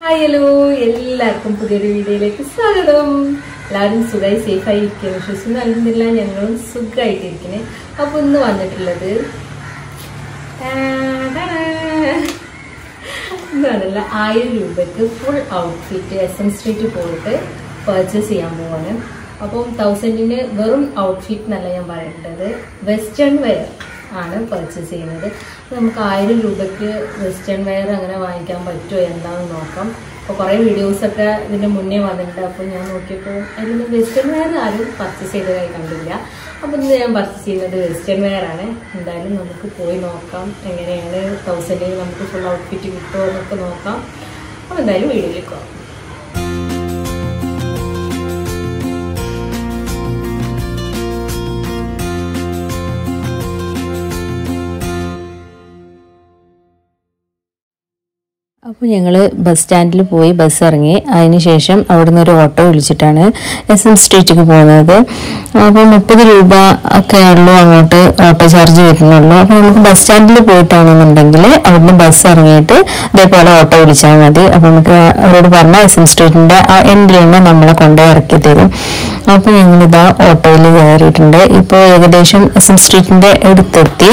Hi hello എല്ലാവർക്കും പുതിയൊരു വീഡിയോയിലേക്ക് സ്വാഗതം എല്ലാവരും സുഖമായി സേഫായി ഇരിക്കുക വിശ്വസിക്കുന്നു അല്ലെന്നില്ല ഞങ്ങളും സുഖമായിട്ടിരിക്കണേ അപ്പോൾ ഇന്ന് വന്നിട്ടുള്ളത് ഇന്നാണല്ല ആയിരം രൂപയ്ക്ക് full outfit S M street പോയിട്ട് പർച്ചേസ് ചെയ്യാൻ പോവാണ് അപ്പം തൗസൻഡിന് വെറും ഔട്ട്ഫിറ്റ് എന്നല്ല ഞാൻ പറയുന്നത് വെസ്റ്റേൺ വെയർ ആണ് പർച്ചേസ് ചെയ്യുന്നത് അപ്പോൾ നമുക്ക് ആയിരം രൂപയ്ക്ക് വെസ്റ്റേൺ വെയർ അങ്ങനെ വാങ്ങിക്കാൻ പറ്റുമോ എന്താണെന്ന് നോക്കാം അപ്പോൾ കുറേ വീഡിയോസൊക്കെ ഇതിൻ്റെ മുന്നേ വന്നിട്ടുണ്ട് അപ്പോൾ ഞാൻ നോക്കിയപ്പോൾ അതിൽ വെസ്റ്റേൺ വെയർ ആരും പർച്ചേസ് ചെയ്തതായി കണ്ടില്ല അപ്പോൾ ഇന്ന് ഞാൻ പർച്ചേസ് ചെയ്യുന്നത് വെസ്റ്റേൺ വെയർ ആണ് എന്തായാലും നമുക്ക് പോയി നോക്കാം എങ്ങനെയാണ് തൗസൻഡിന് നമുക്ക് ഫുൾ ഔട്ട്ഫിറ്റ് കിട്ടുമോ എന്നൊക്കെ നോക്കാം അപ്പോൾ എന്തായാലും വീഡിയോയിലേക്ക് പോകാം അപ്പോൾ ഞങ്ങൾ ബസ് സ്റ്റാൻഡിൽ പോയി ബസ് ഇറങ്ങി അതിനുശേഷം അവിടെ നിന്ന് ഒരു ഓട്ടോ വിളിച്ചിട്ടാണ് എസ് എം സ്ട്രീറ്റിലേക്ക് പോകുന്നത് അപ്പോൾ മുപ്പത് രൂപ ഒക്കെ ഉള്ളൂ അങ്ങോട്ട് ഓട്ടോ ചാർജ് വരുന്നുള്ളൂ അപ്പോൾ നമുക്ക് ബസ് സ്റ്റാൻഡിൽ പോയിട്ടാണെന്നുണ്ടെങ്കിൽ അവിടുന്ന് ബസ് ഇറങ്ങിയിട്ട് ഇതേപോലെ ഓട്ടോ വിളിച്ചാൽ മതി അപ്പോൾ നമുക്ക് അവരോട് പറഞ്ഞാൽ എസ് എം സ്ട്രീറ്റിൻ്റെ ആ എൻഡിൽ നിന്ന് നമ്മളെ കൊണ്ടുപോയി ഇറക്കി തരും അപ്പോൾ ഞങ്ങളിതാ ഓട്ടോയിൽ കയറിയിട്ടുണ്ട് ഇപ്പോൾ ഏകദേശം എസ് എം സ്ട്രീറ്റിൻ്റെ അടുത്തെത്തി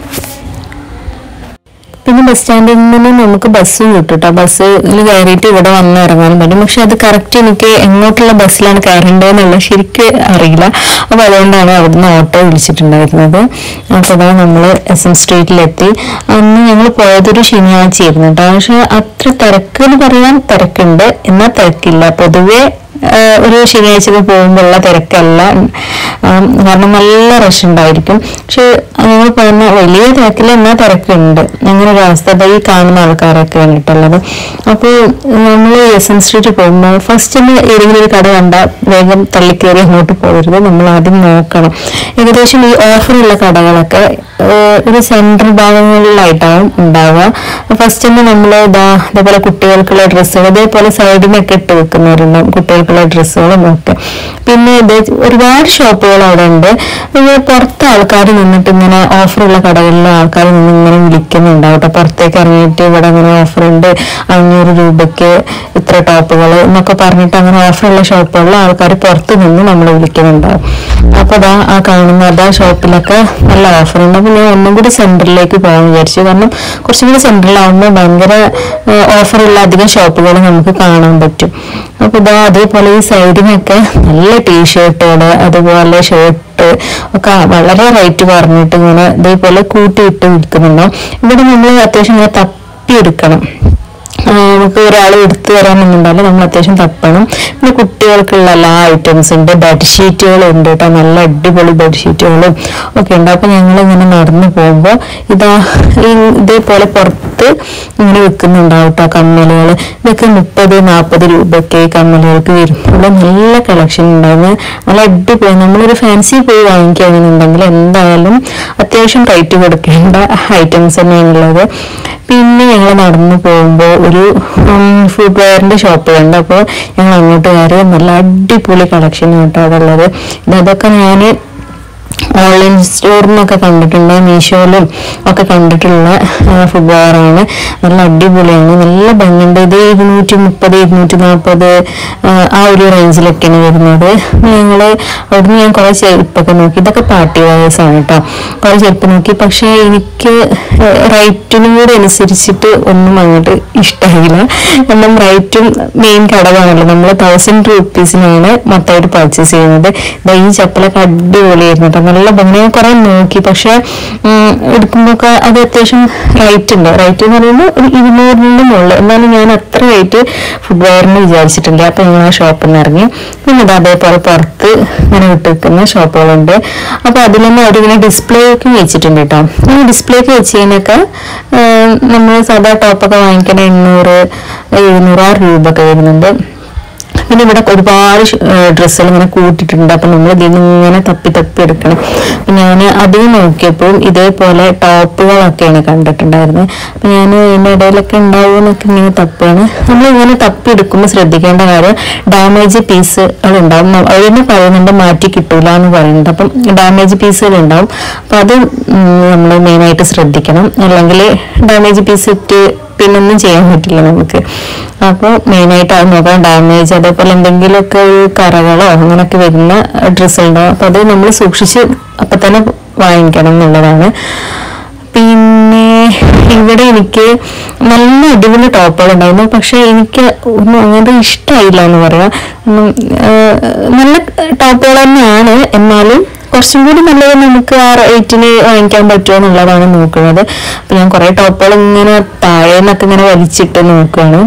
പിന്നെ ബസ് സ്റ്റാൻഡിൽ നിന്ന് നമുക്ക് ബസ്സും കിട്ടും കേട്ടോ ബസ്സിൽ കയറിയിട്ട് ഇവിടെ വന്ന് ഇറങ്ങാനും പറ്റും പക്ഷെ അത് കറക്റ്റ് എനിക്ക് എങ്ങോട്ടുള്ള ബസ്സിലാണ് കയറേണ്ടതെന്നുള്ള ശരിക്കും അറിയില്ല അപ്പോൾ അതുകൊണ്ടാണ് അവിടുന്ന് ഓട്ടോ വിളിച്ചിട്ടുണ്ടായിരുന്നത് അപ്പോൾ അതാ നമ്മൾ എസ് എം സ്ട്രീറ്റിലെത്തി അന്ന് ഞങ്ങൾ പോയതൊരു ശനിയാഴ്ച ആയിരുന്നു കേട്ടോ പക്ഷെ അത്ര തിരക്ക് എന്ന് പറയാൻ തിരക്കുണ്ട് എന്നാൽ തിരക്കില്ല പൊതുവേ ആഹ് ഒരു ശനിയാഴ്ചക്ക് പോകുമ്പോഴുള്ള തിരക്കല്ല ആം, കാരണം നല്ല റഷ് ഉണ്ടായിരിക്കും പക്ഷെ ഞങ്ങൾ പോകുന്ന വലിയ തിരക്കിൽ എന്നാൽ തിരക്കുണ്ട് അങ്ങനെ ഒരു അവസ്ഥ ദാ ഈ കാണുന്ന ആൾക്കാരൊക്കെയാണ് കേട്ടുള്ളത് അപ്പോൾ നമ്മൾ എസ് എൻ സ്ട്രീറ്റ് പോകുമ്പോൾ ഫസ്റ്റ് തന്നെ ഏതെങ്കിലും ഒരു കട കണ്ടാൽ വേഗം തള്ളിക്കയറി അങ്ങോട്ട് പോകരുത് നമ്മൾ ആദ്യം നോക്കണം ഏകദേശം ഈ ഓഫറുള്ള കടകളൊക്കെ ആഹ് ഒരു സെൻട്രൽ ഭാഗങ്ങളിലായിട്ടാവും ഉണ്ടാവുക ഫസ്റ്റ് തന്നെ നമ്മൾ ഇതാ ഇതേപോലെ കുട്ടികൾക്കുള്ള ഡ്രസ്സുകൾ ഇതേപോലെ സൈഡിനൊക്കെ ഇട്ട് വെക്കുന്നവരുണ്ടാവും കുട്ടികൾക്കുള്ള ഡ്രസ്സുകളും ഒക്കെ പിന്നെ ഇത് ഒരുപാട് ഷോപ്പുകൾ അവിടെ ഉണ്ട് പിന്നെ പുറത്ത് ആൾക്കാർ നിന്നിട്ട് ഇങ്ങനെ ഓഫറുള്ള കടകളിലെ ആൾക്കാർ നിന്ന് ഇങ്ങനെ വിളിക്കുന്നുണ്ടാവും കേട്ടോ പുറത്തേക്ക് ഇറങ്ങിയിട്ട് ഇവിടെ അങ്ങനെ ഓഫർ ഉണ്ട് അഞ്ഞൂറ് രൂപയ്ക്ക് ഇത്ര ടോപ്പുകൾ എന്നൊക്കെ പറഞ്ഞിട്ട് അങ്ങനെ ഓഫറുള്ള ഷോപ്പുകളിൽ ആൾക്കാർ പുറത്ത് നിന്ന് നമ്മൾ വിളിക്കുന്നുണ്ടാവും അപ്പൊ അതാ ആ കാണുന്ന അതാ ഷോപ്പിലൊക്കെ നല്ല ഓഫർ ഉണ്ട് അപ്പൊ ഞാൻ ഒന്നും കൂടി സെന്ററിലേക്ക് പോകാൻ വിചാരിച്ചു കാരണം കുറച്ചും കൂടി സെന്ററിലാവുമ്പോൾ ഭയങ്കര ഓഫറുള്ള അധികം ഷോപ്പുകൾ നമുക്ക് കാണാൻ പറ്റും അപ്പൊ ഇതാ അതേപോലെ ഈ സൈഡിനൊക്കെ നല്ല ടീഷർട്ടുകൾ അതുപോലെ ഷർട്ട് ഒക്കെ വളരെ റേറ്റ് പറഞ്ഞിട്ട് ഇങ്ങനെ ഇതേപോലെ കൂട്ടിയിട്ട് വിൽക്കുന്നുണ്ടാവും ഇവിടെ നമ്മൾ അത്യാവശ്യം ഇങ്ങനെ തപ്പിയെടുക്കണം ആ, നമുക്ക് ഒരാൾ എടുത്തു തരാമെന്നുണ്ടാവില്ല നമ്മൾ അത്യാവശ്യം തപ്പണം പിന്നെ കുട്ടികൾക്കുള്ള എല്ലാ ഐറ്റംസ് ഉണ്ട് ബെഡ്ഷീറ്റുകളും ഉണ്ട് കേട്ടോ നല്ല അടിപൊളി ബെഡ്ഷീറ്റുകളും ഒക്കെ ഉണ്ട് അപ്പൊ ഞങ്ങൾ ഇങ്ങനെ നടന്നു പോകുമ്പോൾ ഇതാ ഈ ഇതേപോലെ പുറത്ത് ഇങ്ങനെ വെക്കുന്നുണ്ടാവും കേട്ടോ കമ്മലുകൾ ഇതൊക്കെ മുപ്പത് നാൽപ്പത് രൂപയ്ക്ക് ഈ കമ്മലുകൾക്ക് വരുമ്പോൾ നല്ല കളക്ഷൻ ഉണ്ടാവും നല്ല അടിപൊളി നമ്മളൊരു ഫാൻസി പോയി വാങ്ങിക്കുകയാണെന്നുണ്ടെങ്കിൽ എന്തായാലും അത്യാവശ്യം റേറ്റ് കൊടുക്കേണ്ട ഐറ്റംസ് തന്നെയാണുള്ളത് പിന്നെ ഞങ്ങൾ നടന്നു പോകുമ്പോൾ ഒരു ഫുഡ് വെയറിന്റെ ഷോപ്പ് കണ്ട് അപ്പോൾ ഞങ്ങൾ അങ്ങോട്ട് കയറി നല്ല അടിപൊളി കളക്ഷൻ കേട്ടോ അവിടെ ഉള്ളത് ഇത് അതൊക്കെ ഞാൻ ഓൺലൈൻ സ്റ്റോറിൽ നിന്നൊക്കെ കണ്ടിട്ടുണ്ട് മീഷോയിലും ഒക്കെ കണ്ടിട്ടുള്ള ഫുഡ് വെയറാണ് നല്ല അടിപൊളിയാണ് നല്ല ഭംഗിയുണ്ട് ഇത് ഇരുന്നൂറ്റി മുപ്പത് ഇരുന്നൂറ്റി നാൽപ്പത് ആ ഒരു റേഞ്ചിലൊക്കെയാണ് വരുന്നത് ഞങ്ങൾ അവിടുന്ന് ഞാൻ കുറേ ചെരുപ്പൊക്കെ നോക്കി ഇതൊക്കെ പാർട്ടി വെയേഴ്സ് ആണ് കേട്ടോ കുറേ ചെരുപ്പ് നോക്കി പക്ഷേ എനിക്ക് റേറ്റിനും കൂടെ അനുസരിച്ചിട്ട് ഒന്നും അങ്ങോട്ട് ഇഷ്ടമായില്ല കാരണം റേറ്റും മെയിൻ ഘടകമാണല്ലോ നമ്മൾ തൗസൻഡ് റുപ്പീസിനാണ് മൊത്തമായിട്ട് പർച്ചേസ് ചെയ്യുന്നത് ദാ ഈ ചപ്പലൊക്കെ അടിപൊളിയായിരുന്നു കേട്ടോ നല്ല ഭംഗി ഞാൻ കുറെ നോക്കി പക്ഷെ എടുക്കുമ്പോഴൊക്കെ അത് അത്യാവശ്യം റേറ്റ് ഉണ്ട് റേറ്റ് എന്ന് പറയുമ്പോൾ ഒരു ഇരുന്നൂറിൻ്റെ മുകളിൽ എന്നാലും ഞാൻ അത്ര റേറ്റ് ഫുഡ് വെയറിന് വിചാരിച്ചിട്ടില്ല അപ്പൊ ഞങ്ങൾ ആ ഷോപ്പിൽ നിന്ന് ഇറങ്ങി പിന്നെ ഇത് അതേപോലെ പുറത്ത് ഇങ്ങനെ വിട്ട് വെക്കുന്ന ഷോപ്പുകളുണ്ട് അപ്പൊ അതിൽ തന്നെ അവരിങ്ങനെ ഡിസ്പ്ലേക്ക് വെച്ചിട്ടുണ്ട് കേട്ടോ ഈ ഡിസ്പ്ലേക്ക് വെച്ചതിനൊക്കെ നമ്മൾ സാധാ ടോപ്പൊക്കെ വാങ്ങിക്കണ എണ്ണൂറ് എഴുന്നൂറ് ആ രൂപ ഒക്കെ വരുന്നുണ്ട് പിന്നെ ഇവിടെ ഒരുപാട് ഡ്രസ്സുകൾ ഇങ്ങനെ കൂട്ടിയിട്ടുണ്ട് അപ്പൊ നമ്മൾ ഇതിൽ നിന്ന് ഇങ്ങനെ തപ്പി തപ്പി എടുക്കണം അപ്പൊ ഞാൻ അതിൽ നോക്കിയപ്പോൾ ഇതേപോലെ ടോപ്പുകളൊക്കെയാണ് കണ്ടിട്ടുണ്ടായിരുന്നത് അപ്പൊ ഞാൻ ഇതിന്റെ ഇടയിലൊക്കെ ഉണ്ടാവുമെന്നൊക്കെ ഇങ്ങനെ തപ്പാണ് നമ്മൾ ഇങ്ങനെ തപ്പി എടുക്കുമ്പോൾ ശ്രദ്ധിക്കേണ്ട കാര്യം ഡാമേജ് പീസുകൾ ഉണ്ടാവും അതിന് പറയുന്നുണ്ട് മാറ്റി കിട്ടൂല എന്ന് പറയുന്നുണ്ട് അപ്പം ഡാമേജ് പീസുകൾ ഉണ്ടാവും അപ്പൊ അത് നമ്മൾ മെയിനായിട്ട് ശ്രദ്ധിക്കണം അല്ലെങ്കിൽ ഡാമേജ് പീസ് ഇട്ട് പിന്നൊന്നും ചെയ്യാൻ പറ്റില്ല നമുക്ക് അപ്പോൾ മെയിനായിട്ട് അത് നോക്കാം ഡാമേജ് അതേപോലെ എന്തെങ്കിലുമൊക്കെ ഒരു കറകളോ അങ്ങനെയൊക്കെ വരുന്ന ഡ്രസ്സ് ഉണ്ടാവും അപ്പോൾ അത് നമ്മൾ സൂക്ഷിച്ച് അപ്പം തന്നെ വാങ്ങിക്കണം എന്നുള്ളതാണ് പിന്നെ ഇവിടെ എനിക്ക് നല്ല അടിപൊളി ടോപ്പുകൾ ഉണ്ടായിരുന്നു പക്ഷെ എനിക്ക് ഒന്നും അങ്ങനത്തെ ഇഷ്ടമായില്ല എന്ന് പറയാം ഉം, ആ, നല്ല ടോപ്പുകൾ തന്നെയാണ് എന്നാലും കുറച്ചും കൂടി നല്ലത് നമുക്ക് ആ റേറ്റിന് വാങ്ങിക്കാൻ പറ്റുമോ എന്നുള്ളതാണ് നോക്കുന്നത് അപ്പൊ ഞാൻ കുറെ ടോപ്പുകൾ ഇങ്ങനെ താഴെ നിന്നൊക്കെ ഇങ്ങനെ വലിച്ചിട്ട് നോക്കുകയാണ്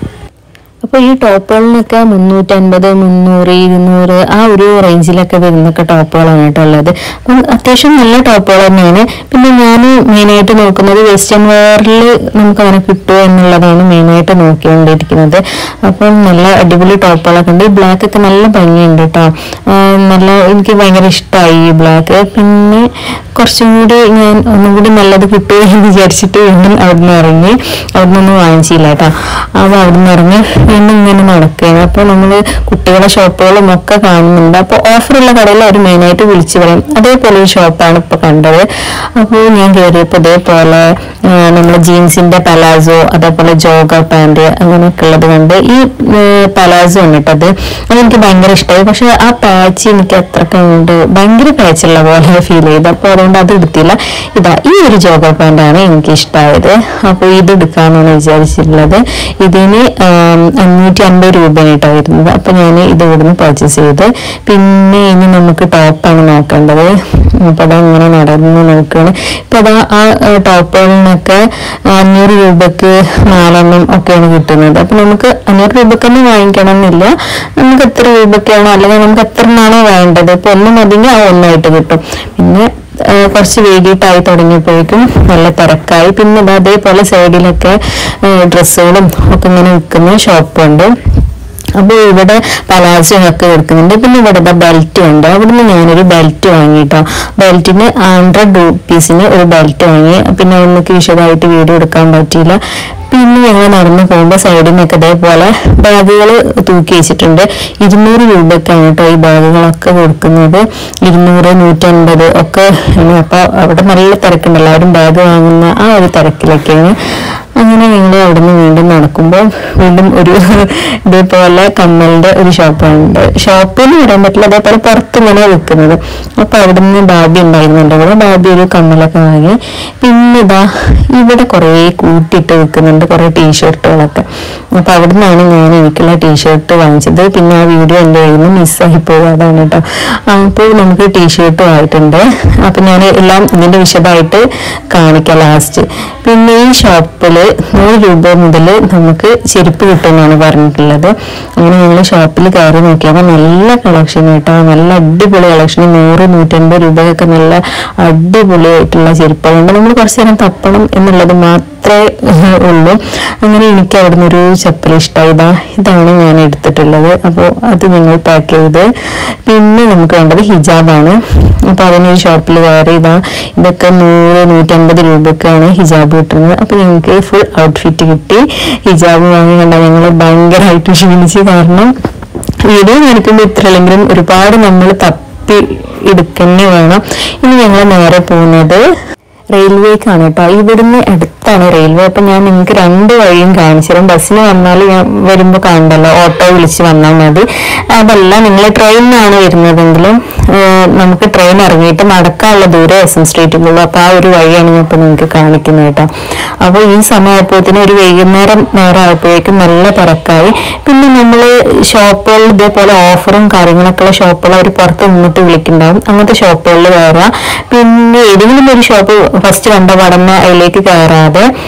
അപ്പൊ ഈ ടോപ്പുകളിനൊക്കെ മുന്നൂറ്റൻപത് മുന്നൂറ് ഇരുന്നൂറ് ആ ഒരു റേഞ്ചിലൊക്കെ വരുന്നൊക്കെ ടോപ്പുകളാണ് കേട്ടോ ഉള്ളത് അപ്പം അത്യാവശ്യം നല്ല ടോപ്പുകൾ തന്നെയാണ് പിന്നെ ഞാൻ മെയിനായിട്ട് നോക്കുന്നത് വെസ്റ്റേൺ വെയറിൽ നമുക്ക് അങ്ങനെ കിട്ടുമോ എന്നുള്ളതാണ് മെയിനായിട്ട് നോക്കിക്കൊണ്ടിരിക്കുന്നത് അപ്പം നല്ല അടിപൊളി ടോപ്പുകളൊക്കെ ഉണ്ട് ഈ ബ്ലാക്ക് ഒക്കെ നല്ല ഭംഗിയുണ്ട് കേട്ടോ ആ, നല്ല എനിക്ക് ഭയങ്കര ഇഷ്ടമായി ഈ ബ്ലാക്ക് പിന്നെ കുറച്ചും കൂടി ഞാൻ ഒന്നും കൂടി നല്ലത് കിട്ടുമോ എന്ന് വിചാരിച്ചിട്ട് വീണ്ടും അവിടുന്ന് ഇറങ്ങി അവിടുന്ന് ഒന്നും വാങ്ങിച്ചില്ല കേട്ടോ അപ്പോൾ അവിടുന്ന് ഇറങ്ങി വീണ്ടും ഇങ്ങനെ നടക്കുകയാണ് അപ്പോൾ നമ്മൾ കുട്ടികളുടെ ഷോപ്പുകളും ഒക്കെ കാണുന്നുണ്ട് അപ്പോൾ ഓഫറുള്ള കടയിൽ അവർ മെയിനായിട്ട് വിളിച്ചു പറയും അതേപോലെ ഒരു ഷോപ്പാണ് ഇപ്പോൾ കണ്ടത് അപ്പോൾ ഞാൻ കയറിയപ്പോൾ ഇതേപോലെ നമ്മൾ ജീൻസിന്റെ പലാസോ അതേപോലെ ജോഗ പാൻറ് അങ്ങനെയൊക്കെ ഉള്ളത് കണ്ട് ഈ പലാസോ ആണ് കേട്ടത് അതെനിക്ക് ഭയങ്കര ഇഷ്ടമായി പക്ഷെ ആ പാച്ച് എനിക്ക് അത്ര കണ്ട് ഭയങ്കര പാച്ചുള്ള പോലെ ഫീൽ ചെയ്തു അപ്പോൾ അതുകൊണ്ട് അത് എടുത്തില്ല ഇതാ ഈ ഒരു ജോഗ പാൻ്റാണ് എനിക്ക് ഇഷ്ടമായത് അപ്പോൾ ഇത് എടുക്കാമെന്നാണ് വിചാരിച്ചിട്ടുള്ളത് ഇതിന് ആം, അഞ്ഞൂറ്റി അൻപത് രൂപയാണ് കേട്ടോ വരുന്നത് അപ്പോൾ ഞാൻ ഇത് ഇവിടുന്ന് പർച്ചേസ് ചെയ്ത് പിന്നെ ഇനി നമുക്ക് ടോപ്പാണ് നോക്കേണ്ടത് അപ്പോൾ അതാ ഇങ്ങനെ നടന്ന് നോക്കുകയാണ് ഇപ്പൊ അതാ ആ ടോപ്പുകളിനൊക്കെ അഞ്ഞൂറ് രൂപക്ക് നാലെണ്ണം ഒക്കെയാണ് കിട്ടുന്നത് അപ്പൊ നമുക്ക് അഞ്ഞൂറ് രൂപക്ക് തന്നെ വാങ്ങിക്കണം എന്നില്ല നമുക്ക് എത്ര രൂപക്കാണോ അല്ലെങ്കിൽ നമുക്ക് എത്ര എണ്ണാണോ വേണ്ടത് ഇപ്പൊ ഒന്ന് മതിയെങ്കിൽ ആ ഒന്നായിട്ട് കിട്ടും പിന്നെ ആ, കുറച്ച് വേദിയിട്ടായി തുടങ്ങിയപ്പോഴേക്കും നല്ല തിരക്കായി പിന്നെ ഇതാ അതേപോലെ സൈഡിലൊക്കെ ഡ്രസ്സുകളും ഒക്കെ ഇങ്ങനെ വിൽക്കുന്ന ഷോപ്പുണ്ട് അപ്പോൾ ഇവിടെ പലാസോ ഒക്കെ എടുക്കുന്നുണ്ട് പിന്നെ ഇവിടെ ബെൽറ്റ് ഉണ്ട് അവിടുന്ന് ഞാനൊരു ബെൽറ്റ് വാങ്ങിട്ടോ ബെൽറ്റിന് ഹൺഡ്രഡ് റുപ്പീസിന് ഒരു ബെൽറ്റ് വാങ്ങി പിന്നെ നമുക്ക് വിശദമായിട്ട് വീഡിയോ എടുക്കാൻ പറ്റിയില്ല പിന്നെ ഞങ്ങൾ നടന്നു പോകുമ്പോൾ സൈഡിൽ നിന്നൊക്കെ ഇതേപോലെ ബാഗുകൾ തൂക്കി വെച്ചിട്ടുണ്ട് ഇരുന്നൂറ് രൂപയ്ക്കാണ് കേട്ടോ ഈ ബാഗുകളൊക്കെ കൊടുക്കുന്നത് ഇരുന്നൂറ് നൂറ്റൻപത് ഒക്കെ ആണ് അപ്പോൾ അവിടെ നല്ല തിരക്കുണ്ട് എല്ലാവരും ബാഗ് വാങ്ങുന്ന ആ ഒരു തിരക്കിലൊക്കെയാണ് അങ്ങനെ ഞങ്ങൾ അവിടെ നിന്ന് വീണ്ടും നടക്കുമ്പോൾ വീണ്ടും ഒരു ഇതേപോലെ കമ്മലിന്റെ ഒരു ഷോപ്പുണ്ട് ഷോപ്പ് എന്ന് പറയാൻ പറ്റില്ല അതേപോലെ പുറത്ത് ഇങ്ങനെ വിൽക്കുന്നത് അപ്പൊ അവിടെ നിന്ന് ബാബി ഉണ്ടായിരുന്നുണ്ട് അവിടെ ബാബി ഒരു കമ്മലൊക്കെ വാങ്ങി പിന്നെ ഇതാ ഇവിടെ കുറേ കൂട്ടിയിട്ട് വിൽക്കുന്നുണ്ട് കുറേ ടീഷർട്ടുകളൊക്കെ അപ്പൊ അവിടെ നിന്നാണ് ഞാൻ എനിക്കുള്ള ടീഷർട്ട് വാങ്ങിച്ചത് പിന്നെ ആ വീഡിയോ എൻ്റെ കയ്യിൽ നിന്ന് മിസ്സായി പോയി അതാണ് കേട്ടോ അപ്പോൾ നമുക്ക് ടീഷർട്ടും ആയിട്ടുണ്ട് അപ്പൊ ഞാൻ എല്ലാം ഇതിന്റെ വിശദമായിട്ട് കാണിക്കാം ലാസ്റ്റ് പിന്നെ ഈ ഷോപ്പിൽ നൂറ് രൂപ മുതൽ നമുക്ക് ചെരുപ്പ് കിട്ടുമെന്നാണ് പറഞ്ഞിട്ടുള്ളത് അങ്ങനെ ഞങ്ങൾ ഷോപ്പിൽ കയറി നോക്കിയപ്പോൾ നല്ല കളക്ഷൻ കേട്ടോ നല്ല അടിപൊളി കളക്ഷൻ നൂറ് നൂറ്റൻപത് രൂപയൊക്കെ നല്ല അടിപൊളിയായിട്ടുള്ള ചെരുപ്പുകളുണ്ട് നമ്മൾ കുറച്ച് നേരം തപ്പണം എന്നുള്ളത് മാത്രമേ ഉള്ളൂ അങ്ങനെ എനിക്ക് അവിടുന്ന് ഒരു ചെപ്പൽ ഇഷ്ടമായി ഇതാ ഇതാണ് ഞാൻ എടുത്തിട്ടുള്ളത് അപ്പോൾ അത് ഞങ്ങൾ പാക്ക് ചെയ്ത് പിന്നെ നമുക്ക് വേണ്ടത് ഹിജാബാണ് അപ്പോൾ അതിനൊരു ഷോപ്പിൽ കയറി ഇതാ ഇതൊക്കെ നൂറ് നൂറ്റമ്പത് രൂപയ്ക്കാണ് ഹിജാബ് കിട്ടുന്നത് അപ്പോൾ ഞങ്ങൾക്ക് ഫുൾ ഔട്ട്ഫിറ്റ് കിട്ടി ഹിജാബ് വാങ്ങി കണ്ടാൽ ഞങ്ങൾ ഭയങ്കരമായിട്ട് ക്ഷീണിച്ച് കാരണം വീഡിയോ കാണിക്കുമ്പോൾ ഇത്ര അല്ലെങ്കിലും ഒരുപാട് നമ്മൾ തപ്പി എടുക്കന്നെ വേണം ഇനി ഞങ്ങൾ നേരെ പോകുന്നത് റെയിൽവേക്കാണ് കേട്ടോ ഇവിടുന്ന് അടുത്താണ് റെയിൽവേ അപ്പൊ ഞാൻ നിങ്ങൾക്ക് രണ്ട് വഴിയും കാണിച്ചു തരാം ബസ്സിന് വന്നാൽ ഞാൻ വരുമ്പോൾ കാണണ്ടല്ലോ ഓട്ടോ വിളിച്ച് വന്നാൽ മതി അതല്ല നിങ്ങൾ ട്രെയിനിനാണ് വരുന്നതെങ്കിലും ഏഹ്, നമുക്ക് ട്രെയിൻ ഇറങ്ങിയിട്ട് നടക്കാനുള്ള ദൂരം എസ് എം സ്ട്രീറ്റിലുള്ളൂ അപ്പൊ ആ ഒരു വഴിയാണ് ഞാൻ ഇപ്പൊ നിങ്ങൾക്ക് കാണിക്കുന്നത് കേട്ടോ അപ്പോൾ ഈ സമയമായപ്പോഴത്തേനും ഒരു വൈകുന്നേരം നേരം ആയപ്പോഴേക്കും നല്ല തിരക്കായി പിന്നെ നമ്മൾ ഷോപ്പുകളിൽ ഇതേപോലെ ഓഫറും കാര്യങ്ങളൊക്കെ ഉള്ള ഷോപ്പുകൾ അവർ പുറത്ത് നിന്നിട്ട് വിളിക്കുന്നുണ്ടാവും അങ്ങനത്തെ ഷോപ്പുകളിൽ കയറാം പിന്നെ ഏതെങ്കിലും ഒരു ഷോപ്പ് ഫസ്റ്റ് കണ്ട പടന്ന അതിലേക്ക് കയറാതെ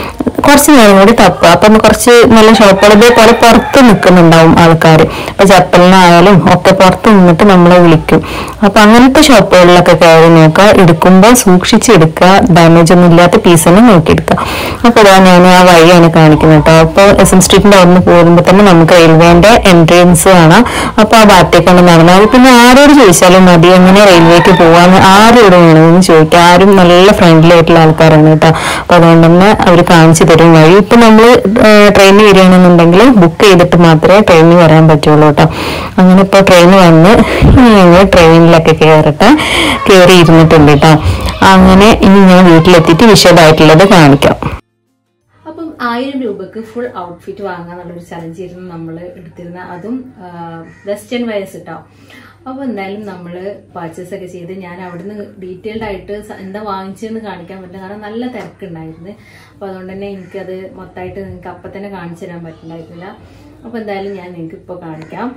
കുറച്ച് നേരം കൂടി തപ്പുക അപ്പം കുറച്ച് നല്ല ഷോപ്പുകൾ ഇതേപോലെ പുറത്ത് നിൽക്കുന്നുണ്ടാവും ആൾക്കാർ ഇപ്പൊ ചപ്പലിനായാലും ഒക്കെ പുറത്ത് നിന്നിട്ട് നമ്മളെ വിളിക്കും അപ്പൊ അങ്ങനത്തെ ഷോപ്പുകളിലൊക്കെ കയറി നോക്കുക എടുക്കുമ്പോൾ സൂക്ഷിച്ചെടുക്കുക ഡാമേജ് ഒന്നും ഇല്ലാത്ത പീസ് തന്നെ നോക്കിയെടുക്കുക അപ്പൊ അതാ ഞാൻ ആ വഴിയാണ് കാണിക്കുന്നത് കേട്ടോ അപ്പൊ എസ് എം സ്ട്രീറ്റിന്റെ അവിടെ നിന്ന് പോകുമ്പോൾ തന്നെ നമുക്ക് റെയിൽവേന്റെ എൻട്രൻസ് കാണാം അപ്പൊ ആ ഭാഗത്തേക്കാണ് നടന്നത് പിന്നെ ആരോട് ചോദിച്ചാലും മതി എങ്ങനെ റെയിൽവേക്ക് പോവാന്ന് ആരോട് വേണമെന്ന് ചോദിക്കാം ആരും നല്ല ഫ്രണ്ട്ലി ആയിട്ടുള്ള ആൾക്കാരാണ് കേട്ടോ അപ്പൊ അതുകൊണ്ട് തന്നെ അവർ കാണിച്ചു തരും വഴി ഇപ്പൊ നമ്മൾ ട്രെയിനിൽ വരികയാണെന്നുണ്ടെങ്കിൽ ബുക്ക് ചെയ്തിട്ട് മാത്രമേ ട്രെയിനിൽ വരാൻ പറ്റുള്ളൂ കേട്ടോ അങ്ങനെ ഇപ്പൊ ട്രെയിൻ വന്ന് ഇനി ഞങ്ങൾ ട്രെയിനിലൊക്കെ കയറട്ടെ കയറി ഇരുന്നിട്ടുണ്ട് കേട്ടോ അങ്ങനെ ഇനി ഞാൻ വീട്ടിലെത്തിയിട്ട് വിശദമായിട്ടുള്ളത് കാണിക്കാം അപ്പം ആയിരം രൂപക്ക് ഫുൾ ഔട്ട്ഫിറ്റ് വാങ്ങാന്നുള്ളൊരു ചലഞ്ച് ആയിരുന്നു നമ്മൾ എടുത്തിരുന്ന അതും വെസ്റ്റേൺ വെയർസ് ഇട്ടോ അപ്പൊ എന്തായാലും നമ്മൾ പർച്ചേസ് ഒക്കെ ചെയ്ത് ഞാൻ അവിടുന്ന് ഡീറ്റെയിൽഡ് ആയിട്ട് സ- എന്താ വാങ്ങിച്ചതെന്ന് കാണിക്കാൻ പറ്റില്ല കാരണം നല്ല തിരക്കുണ്ടായിരുന്നു അപ്പൊ അതുകൊണ്ട് തന്നെ എനിക്കത് മൊത്തമായിട്ട് നിങ്ങൾക്ക് അപ്പം തന്നെ കാണിച്ചു തരാൻ പറ്റുന്നുണ്ടായിരുന്നില്ല അപ്പൊ എന്തായാലും ഞാൻ നിങ്ങൾക്ക് ഇപ്പോൾ കാണിക്കാം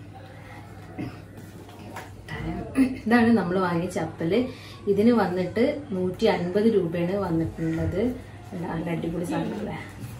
ഇതാണ് നമ്മൾ വാങ്ങിയ ചപ്പല് ഇതിന് വന്നിട്ട് നൂറ്റി അൻപത് രൂപയാണ് വന്നിട്ടുള്ളത് നല്ല അടിപൊളി സാധനങ്ങളെ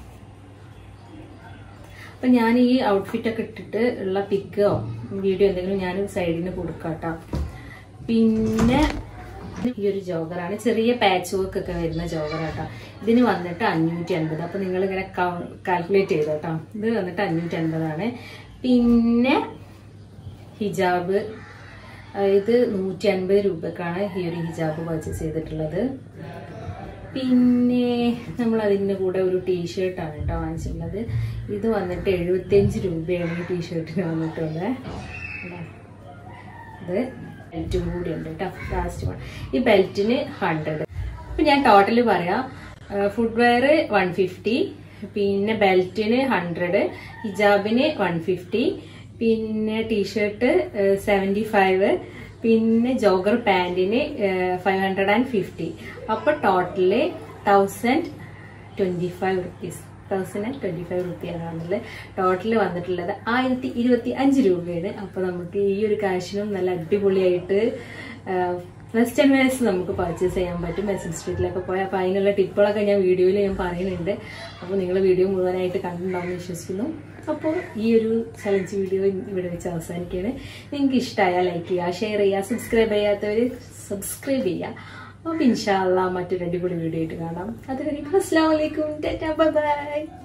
അപ്പൊ ഞാൻ ഈ ഔട്ട്ഫിറ്റ് ഒക്കെ ഇട്ടിട്ട് ഉള്ള പിക്കോ വീഡിയോ എന്തെങ്കിലും ഞാൻ സൈഡിന് കൊടുക്കാട്ടോ പിന്നെ ഈ ഒരു ജോഗറാണ് ചെറിയ പാച്ച് വർക്ക് ഒക്കെ വരുന്ന ജോഗറാട്ടോ ഇതിന് വന്നിട്ട് അഞ്ഞൂറ്റി അൻപത് അപ്പൊ നിങ്ങൾ ഇങ്ങനെ കാൽക്കുലേറ്റ് ചെയ്തോട്ടോ ഇത് വന്നിട്ട് അഞ്ഞൂറ്റി അൻപതാണ് പിന്നെ ഹിജാബ് ആ, ഇത് നൂറ്റി അൻപത് രൂപക്കാണ് ഈ ഒരു ഹിജാബ് പർച്ചേസ് ചെയ്തിട്ടുള്ളത് പിന്നെ നമ്മൾ അതിൻ്റെ കൂടെ ഒരു ടീഷർട്ടാണ് കേട്ടോ വാങ്ങിച്ചിട്ടുള്ളത് ഇത് വന്നിട്ട് എഴുപത്തിയഞ്ച് രൂപയാണ് ഈ ടീഷർട്ടിന് വന്നിട്ടുള്ളത് ഇതാ. ഇത് ബെൽറ്റും കൂടി ഉണ്ട് കേട്ടോ ലാസ്റ്റ് വൺ ഈ ബെൽറ്റിന് ഹൺഡ്രഡ് അപ്പൊ ഞാൻ ടോട്ടൽ പറയാം ഫുഡ് വെയർ വൺ ഫിഫ്റ്റി പിന്നെ ബെൽറ്റിന് ഹൺഡ്രഡ് ഹിജാബിന് വൺ ഫിഫ്റ്റി പിന്നെ ടീഷർട്ട് സെവൻറ്റി ഫൈവ് പിന്നെ ജോഗർ പാൻറ്റിന് ഫൈവ് ഹൺഡ്രഡ് ആൻഡ് ഫിഫ്റ്റി അപ്പൊ total thousand twenty five rupees thousand and twenty five റുപ്പിയാണ് ടോട്ടൽ വന്നിട്ടുള്ളത് ആയിരത്തി ഇരുപത്തി അഞ്ച് രൂപയാണ് അപ്പൊ നമുക്ക് ഈ ഒരു കാശിനും നല്ല അടിപൊളിയായിട്ട് വെസ്റ്റേൺ വെയർസ് നമുക്ക് പർച്ചേസ് ചെയ്യാൻ പറ്റും വെസ്റ്റേൺ സ്ട്രീറ്റിലൊക്കെ പോയാൽ അപ്പോൾ അതിനുള്ള ടിപ്പുകളൊക്കെ ഞാൻ വീഡിയോയിൽ ഞാൻ പറയുന്നുണ്ട് അപ്പോൾ നിങ്ങൾ വീഡിയോ മുഴുവനായിട്ട് കണ്ടിട്ടുണ്ടാവുമെന്ന് വിശ്വസിക്കുന്നു അപ്പോൾ ഈ ഒരു ചലഞ്ച് വീഡിയോ ഇവിടെ വെച്ച് അവസാനിക്കുകയാണ് നിങ്ങൾക്ക് ഇഷ്ടമായാൽ ലൈക്ക് ചെയ്യുക ഷെയർ ചെയ്യുക സബ്സ്ക്രൈബ് ചെയ്യാത്തവർ സബ്സ്ക്രൈബ് ചെയ്യുക അപ്പോൾ ഇൻഷാല്ല മറ്റൊരു അടിപൊളി വീഡിയോ ആയിട്ട് കാണാം അതുവരെ അസ്സാം വലൈക്കും ബൈ